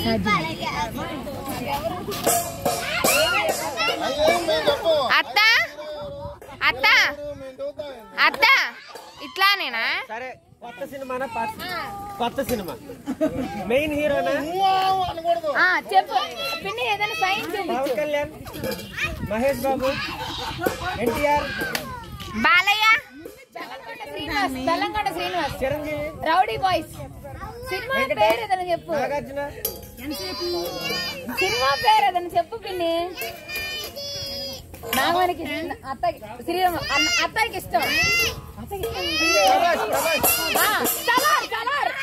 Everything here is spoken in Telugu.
అత్త అత్త అత్త ఇట్లానేనా సరే కొత్త సినిమానా పాత కొత్త సినిమా మెయిన్ హీరోనా ఆ, చెప్పు పిన్ని ఏదైనా సైన్ పవన్ చూపించు Kalyan Mahesh Babu NTR Balayya Srinivas Telangana Srinivas Chiranjeevi rowdy boys cinema పేరు ఏదైనా చెప్పు నాగార్జున సినిమా పేరు ఏదైనా చెప్పు పిన్ని నామానికి అత్తకి శ్రీరామ అన్న- అత్తయ్యకి ఇష్టం అత్తయ్యకి ఇష్టం. ప్రభాస్ ప్రభాస్ ఆ, సలార్ సలార్